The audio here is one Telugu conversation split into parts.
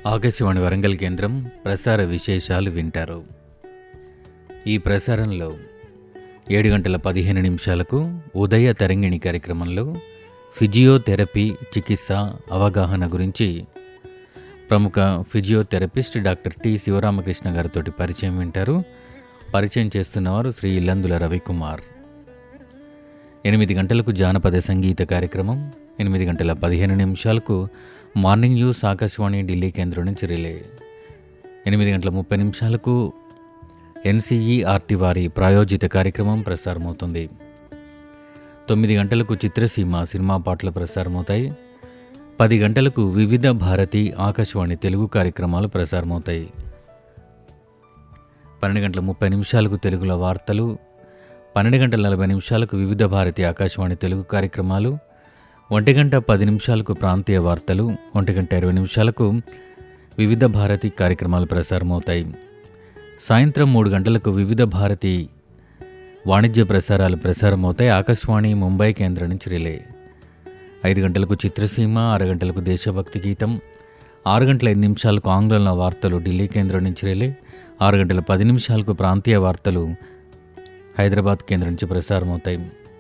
ఆకాశవాణి వరంగల్ కేంద్రం ప్రసార విశేషాలు వింటారు ఈ ప్రసారంలో ఏడు గంటల పదిహేను నిమిషాలకు ఉదయ తరంగిణి కార్యక్రమంలో ఫిజియోథెరపీ చికిత్స అవగాహన గురించి ప్రముఖ ఫిజియోథెరపిస్ట్ డాక్టర్ టి శివరామకృష్ణ గారితో పరిచయం వింటారు పరిచయం చేస్తున్నవారు శ్రీ ఇల్లందుల రవికుమార్ ఎనిమిది గంటలకు జానపద సంగీత కార్యక్రమం ఎనిమిది గంటల పదిహేను నిమిషాలకు మార్నింగ్ న్యూస్ ఆకాశవాణి ఢిల్లీ కేంద్రం నుంచి రిలే ఎనిమిది గంటల ముప్పై నిమిషాలకు ఎన్సీఈఆర్టీ వారి ప్రాయోజిత కార్యక్రమం ప్రసారమవుతుంది తొమ్మిది గంటలకు చిత్రసీమ సినిమా పాటలు ప్రసారమవుతాయి పది గంటలకు వివిధ భారతి ఆకాశవాణి తెలుగు కార్యక్రమాలు ప్రసారమవుతాయి పన్నెండు గంటల ముప్పై నిమిషాలకు తెలుగులో వార్తలు పన్నెండు గంటల నలభై నిమిషాలకు వివిధ భారతి ఆకాశవాణి తెలుగు కార్యక్రమాలు ఒంటి గంట పది నిమిషాలకు ప్రాంతీయ వార్తలు ఒంటి గంట ఇరవై నిమిషాలకు వివిధ భారతి కార్యక్రమాలు ప్రసారమవుతాయి సాయంత్రం మూడు గంటలకు వివిధ భారతి వాణిజ్య ప్రసారాలు ప్రసారమవుతాయి ఆకాశవాణి ముంబై కేంద్రం నుంచి రిలే ఐదు గంటలకు చిత్రసీమ ఆరు గంటలకు దేశభక్తి గీతం ఆరు గంటల ఐదు నిమిషాలకు ఆంగ్లంలో వార్తలు ఢిల్లీ కేంద్రం నుంచి రిలే ఆరు గంటల పది నిమిషాలకు ప్రాంతీయ వార్తలు హైదరాబాద్ కేంద్రం నుంచి ప్రసారమవుతాయి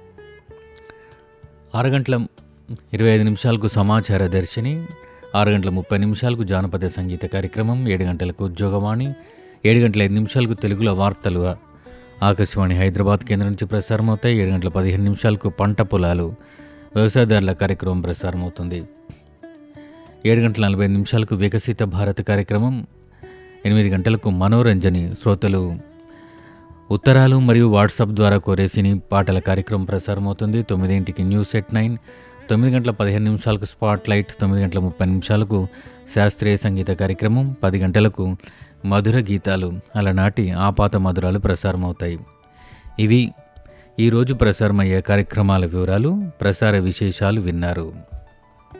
ఆరు గంటల ఇరవై ఐదు నిమిషాలకు సమాచార దర్శిని ఆరు గంటల ముప్పై నిమిషాలకు జానపద సంగీత కార్యక్రమం ఏడు గంటలకు ఉద్యోగవాణి ఏడు గంటల ఐదు నిమిషాలకు తెలుగులో వార్తలు ఆకాశవాణి హైదరాబాద్ కేంద్రం నుంచి ప్రసారమవుతాయి ఏడు గంటల పదిహేను నిమిషాలకు పంట పొలాలు వ్యవసాయదారుల కార్యక్రమం ప్రసారమవుతుంది ఏడు గంటల నలభై నిమిషాలకు వికసిత భారత్ కార్యక్రమం ఎనిమిది గంటలకు మనోరంజని శ్రోతలు ఉత్తరాలు మరియు వాట్సాప్ ద్వారా కోరే సినీ పాటల కార్యక్రమం ప్రసారమవుతుంది తొమ్మిదింటికి న్యూస్ ఎట్ నైన్ తొమ్మిది గంటల పదిహేను నిమిషాలకు స్పాట్ లైట్ తొమ్మిది గంటల ముప్పై నిమిషాలకు శాస్త్రీయ సంగీత కార్యక్రమం పది గంటలకు మధుర గీతాలు అలనాటి ఆపాత మధురాలు ప్రసారమవుతాయి ఇవి ఈరోజు ప్రసారమయ్యే కార్యక్రమాల వివరాలు ప్రసార విశేషాలు విన్నారు